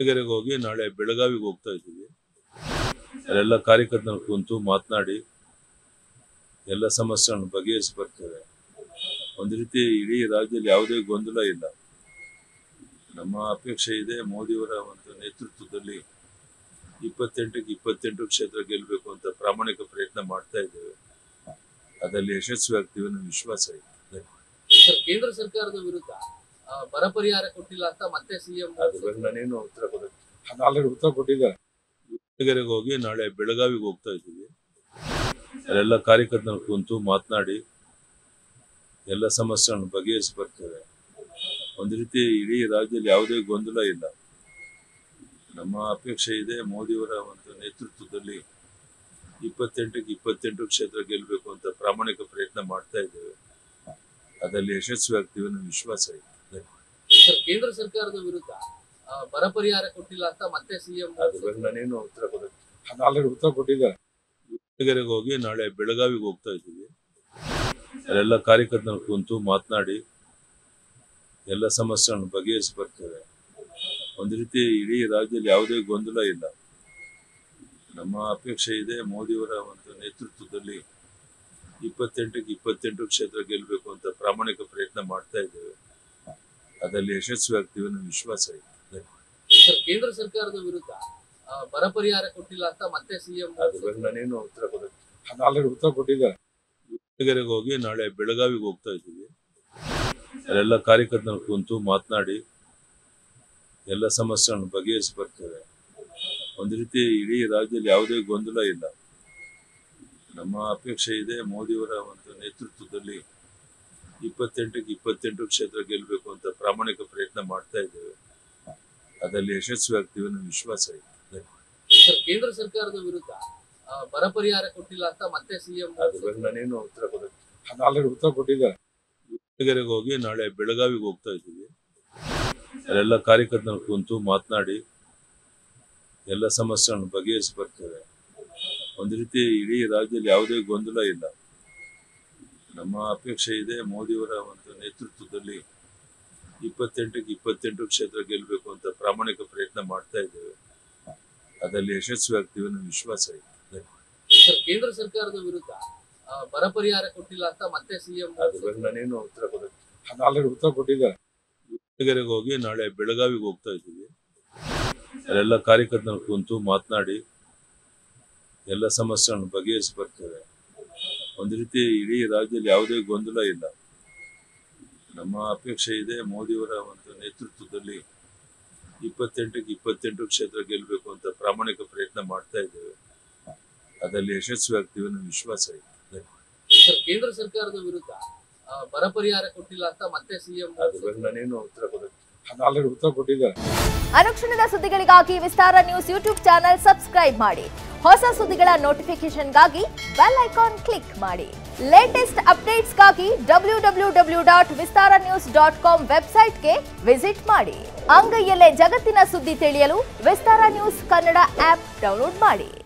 ದಾವಣಗೆರೆಗೆ ಹೋಗಿ ನಾಳೆ ಬೆಳಗಾವಿಗೆ ಹೋಗ್ತಾ ಇದ್ದೀವಿ ಅಲ್ಲೆಲ್ಲ ಕಾರ್ಯಕರ್ತನ ಕುಂತು ಮಾತನಾಡಿ ಎಲ್ಲ ಸಮಸ್ಯೆಗಳನ್ನು ಬಗೆಹರಿಸಿ ಬರ್ತೇವೆ ಒಂದು ರೀತಿ ಇಡೀ ರಾಜ್ಯದಲ್ಲಿ ಯಾವುದೇ ಗೊಂದಲ ಇಲ್ಲ ನಮ್ಮ ಅಪೇಕ್ಷೆ ಇದೆ ಮೋದಿಯವರ ಒಂದು ನೇತೃತ್ವದಲ್ಲಿ ಇಪ್ಪತ್ತೆಂಟಕ್ಕೆ ಇಪ್ಪತ್ತೆಂಟು ಕ್ಷೇತ್ರ ಗೆಲ್ಲಬೇಕು ಅಂತ ಪ್ರಾಮಾಣಿಕ ಪ್ರಯತ್ನ ಮಾಡ್ತಾ ಇದ್ದೇವೆ ಅದರಲ್ಲಿ ಯಶಸ್ವಿ ಆಗ್ತೀವಿ ಅನ್ನೋ ವಿಶ್ವಾಸ ಇದೆ ಸರ್ ಕೇಂದ್ರ ಸರ್ಕಾರದ ವಿರುದ್ಧ ಆ, ಬರ ಪರಿಹಾರ ಕೊಟ್ಟಿಲ್ಲ ಅಂತ ಮತ್ತೆ ಸಿಎಂ ಅದ್ರ ಬಗ್ಗೆ ನಾನೇನು ಉತ್ತರ ಕೊಡಕ್ಕೆ ಆಲ್ರೆಡಿ ಉತ್ತರ ಕೊಟ್ಟಿದ್ದಾರೆ ದಾವಣಗೆರೆಗೆ ಹೋಗಿ ನಾಳೆ ಬೆಳಗಾವಿಗೆ ಹೋಗ್ತಾ ಇದ್ದೀವಿ ಅಲ್ಲೆಲ್ಲ ಕಾರ್ಯಕರ್ತನ ಕುಂತು ಮಾತನಾಡಿ ಎಲ್ಲ ಸಮಸ್ಯೆಗಳನ್ನು ಬಗೆಹರಿಸಿ ಬರ್ತೇವೆ ಒಂದು ರೀತಿ ಇಡೀ ರಾಜ್ಯದಲ್ಲಿ ಯಾವುದೇ ಗೊಂದಲ ಇಲ್ಲ ನಮ್ಮ ಅಪೇಕ್ಷೆ ಇದೆ ಮೋದಿಯವರ ಒಂದು ನೇತೃತ್ವದಲ್ಲಿ ಇಪ್ಪತ್ತೆಂಟಕ್ಕೆ ಇಪ್ಪತ್ತೆಂಟು ಕ್ಷೇತ್ರ ಗೆಲ್ಲಬೇಕು ಅಂತ ಪ್ರಾಮಾಣಿಕ ಪ್ರಯತ್ನ ಮಾಡ್ತಾ ಇದ್ದೇವೆ ಅದರಲ್ಲಿ ಯಶಸ್ವಿ ಆಗ್ತೀವಿ ಅನ್ನೋ ವಿಶ್ವಾಸ ಇದೆ ಸರ್ ಕೇಂದ್ರ ಸರ್ಕಾರದ ವಿರುದ್ಧ ಆ, ಬರ ಪರಿಹಾರ ಕೊಟ್ಟಿಲ್ಲ ಅಂತ ಮತ್ತೆ ಸಿಎಂ ಅದ್ರ ಬಗ್ಗೆ ನಾನೇನು ಉತ್ತರ ಕೊಡಕ್ಕೆ ಆಲ್ರೆಡಿ ಉತ್ತರ ಕೊಟ್ಟಿದ್ದಾರೆ ದಾವಣಗೆರೆಗೆ ಹೋಗಿ ನಾಳೆ ಬೆಳಗಾವಿಗೆ ಹೋಗ್ತಾ ಇದ್ದೀವಿ ಅಲ್ಲೆಲ್ಲ ಕಾರ್ಯಕರ್ತನ ಕುಂತು ಮಾತನಾಡಿ ಎಲ್ಲ ಸಮಸ್ಯೆಗಳನ್ನು ಬಗೆಹರಿಸಿ ಬರ್ತೇವೆ ಒಂದು ರೀತಿ ಇಡೀ ರಾಜ್ಯದಲ್ಲಿ ಯಾವುದೇ ಗೊಂದಲ ಇಲ್ಲ ನಮ್ಮ ಅಪೇಕ್ಷೆ ಇದೆ ಮೋದಿಯವರ ಒಂದು ನೇತೃತ್ವದಲ್ಲಿ ಇಪ್ಪತ್ತೆಂಟಕ್ಕೆ ಇಪ್ಪತ್ತೆಂಟು ಕ್ಷೇತ್ರ ಗೆಲ್ಲಬೇಕು ಅಂತ ಪ್ರಾಮಾಣಿಕ ಪ್ರಯತ್ನ ಮಾಡ್ತಾ ಇದ್ದೇವೆ ಅದರಲ್ಲಿ ಯಶಸ್ವಿ ಆಗ್ತೀವಿ ಅನ್ನೋ ವಿಶ್ವಾಸ ಇದೆ ಸರ್ ಕೇಂದ್ರ ಸರ್ಕಾರದ ವಿರುದ್ಧ ಆ, ಬರ ಪರಿಹಾರ ಕೊಟ್ಟಿಲ್ಲ ಅಂತ ಮತ್ತೆ ಸಿಎಂ ಅದ್ರ ಬಗ್ಗೆ ನಾನೇನು ಉತ್ತರ ಕೊಡಕ್ಕೆ ಆಲ್ರೆಡಿ ಉತ್ತರ ಕೊಟ್ಟಿದ್ದಾರೆ ದಾವಣಗೆರೆಗೆ ಹೋಗಿ ನಾಳೆ ಬೆಳಗಾವಿಗೆ ಹೋಗ್ತಾ ಇದ್ದೀವಿ ಅಲ್ಲೆಲ್ಲ ಕಾರ್ಯಕರ್ತನ ಕುಂತು ಮಾತನಾಡಿ ಎಲ್ಲ ಸಮಸ್ಯೆಗಳನ್ನು ಬಗೆಹರಿಸಿ ಬರ್ತೇವೆ ಒಂದು ರೀತಿ ಇಡೀ ರಾಜ್ಯದಲ್ಲಿ ಯಾವುದೇ ಗೊಂದಲ ಇಲ್ಲ ನಮ್ಮ ಅಪೇಕ್ಷೆ ಇದೆ ಮೋದಿಯವರ ಒಂದು ನೇತೃತ್ವದಲ್ಲಿ ಇಪ್ಪತ್ತೆಂಟಕ್ಕೆ ಇಪ್ಪತ್ತೆಂಟು ಕ್ಷೇತ್ರ ಗೆಲ್ಲಬೇಕು ಅಂತ ಪ್ರಾಮಾಣಿಕ ಪ್ರಯತ್ನ ಮಾಡ್ತಾ ಇದ್ದೇವೆ ಅದರಲ್ಲಿ ಯಶಸ್ವಿ ಆಗ್ತೀವಿ ಅನ್ನೋ ವಿಶ್ವಾಸ ಇದೆ ಸರ್ ಕೇಂದ್ರ ಸರ್ಕಾರದ ವಿರುದ್ಧ ಆ, ಬರ ಪರಿಹಾರ ಕೊಟ್ಟಿಲ್ಲ ಅಂತ ಮತ್ತೆ ಸಿಎಂ ಅದ್ರ ಬಗ್ಗೆ ನಾನೇನು ಉತ್ತರ ಕೊಡಕ್ಕೆ ಆಲ್ರೆಡಿ ಉತ್ತರ ಕೊಟ್ಟಿದ್ದಾರೆ ದಾವಣಗೆರೆಗೆ ಹೋಗಿ ನಾಳೆ ಬೆಳಗಾವಿಗೆ ಹೋಗ್ತಾ ಇದ್ದೀವಿ ಅಲ್ಲೆಲ್ಲ ಕಾರ್ಯಕರ್ತನ ಕುಂತು ಮಾತನಾಡಿ ಎಲ್ಲ ಸಮಸ್ಯೆಗಳನ್ನು ಬಗೆಹರಿಸಿ ಬರ್ತೇವೆ ಒಂದು ರೀತಿ ಇಡೀ ರಾಜ್ಯದಲ್ಲಿ ಯಾವುದೇ ಗೊಂದಲ ಇಲ್ಲ ನಮ್ಮ ಅಪೇಕ್ಷೆ ಇದೆ ಮೋದಿಯವರ ಒಂದು ನೇತೃತ್ವದಲ್ಲಿ ಇಪ್ಪತ್ತೆಂಟಕ್ಕೆ ಇಪ್ಪತ್ತೆಂಟು ಕ್ಷೇತ್ರ ಗೆಲ್ಲಬೇಕು ಅಂತ ಪ್ರಾಮಾಣಿಕ ಪ್ರಯತ್ನ ಮಾಡ್ತಾ ಇದ್ದೇವೆ ಅದರಲ್ಲಿ ಯಶಸ್ವಿ ಆಗ್ತೀವಿ ಅನ್ನೋ ವಿಶ್ವಾಸ ಇದೆ ಸರ್ ಕೇಂದ್ರ ಸರ್ಕಾರದ ವಿರುದ್ಧ ಆ, ಬರ ಪರಿಹಾರ ಕೊಟ್ಟಿಲ್ಲ ಅಂತ ಮತ್ತೆ ಸಿಎಂ ಅದ್ರ ಬಗ್ಗೆ ನಾನೇನು ಉತ್ತರ ಕೊಡಕ್ಕೆ ಆಲ್ರೆಡಿ ಉತ್ತರ ಕೊಟ್ಟಿದ್ದಾರೆ ದಾವಣಗೆರೆಗೆ ಹೋಗಿ ನಾಳೆ ಬೆಳಗಾವಿಗೆ ಹೋಗ್ತಾ ಇದ್ದೀವಿ ಅಲ್ಲೆಲ್ಲ ಕಾರ್ಯಕರ್ತನ ಕುಂತು ಮಾತನಾಡಿ ಎಲ್ಲ ಸಮಸ್ಯೆಗಳನ್ನು ಬಗೆಹರಿಸಿ ಬರ್ತೇವೆ ಒಂದು ರೀತಿ ಇಡೀ ರಾಜ್ಯದಲ್ಲಿ ಯಾವುದೇ ಗೊಂದಲ ಇಲ್ಲ ನಮ್ಮ ಅಪೇಕ್ಷೆ ಇದೆ ಮೋದಿಯವರ ಒಂದು ನೇತೃತ್ವದಲ್ಲಿ ಇಪ್ಪತ್ತೆಂಟಕ್ಕೆ ಇಪ್ಪತ್ತೆಂಟು ಕ್ಷೇತ್ರ ಗೆಲ್ಲಬೇಕು ಅಂತ ಪ್ರಾಮಾಣಿಕ ಪ್ರಯತ್ನ ಮಾಡ್ತಾ ಇದ್ದೇವೆ ಅದರಲ್ಲಿ ಯಶಸ್ವಿ ಆಗ್ತೀವಿ ಅನ್ನೋ ವಿಶ್ವಾಸ ಇದೆ ಸರ್ ಕೇಂದ್ರ ಸರ್ಕಾರದ ವಿರುದ್ಧ ಆ, ಬರ ಪರಿಹಾರ ಕೊಟ್ಟಿಲ್ಲ ಅಂತ ಮತ್ತೆ ಸಿಎಂ ಅದ್ರ ಬಗ್ಗೆ ನಾನೇನು ಉತ್ತರ ಕೊಡಕ್ಕೆ ಆಲ್ರೆಡಿ ಉತ್ತರ ಕೊಟ್ಟಿದ್ದಾರೆ ಅನುಕ್ಷಣದ ಸುದ್ದಿಗಳಿಗಾಗಿ Vistara news YouTube channel subscribe ಮಾಡಿ ಹೊಸ ಸುದ್ದಿಗಳ ನೋಟಿಫಿಕೇಶನ್ಗಾಗಿ ಬೆಲ್ ಐಕಾನ್ ಕ್ಲಿಕ್ ಮಾಡಿ ಲೇಟೆಸ್ಟ್ ಅಪ್ಡೇಟ್ಸ್ಗಾಗಿ W W W dot Vistara news dot com ವೆಬ್ಸೈಟ್ಗೆ ವಿಸಿಟ್ ಮಾಡಿ ಅಂಗೈಯಲ್ಲೇ ಜಗತ್ತಿನ ಸುದ್ದಿ ತಿಳಿಯಲು Vistara news Kannada app download ಮಾಡಿ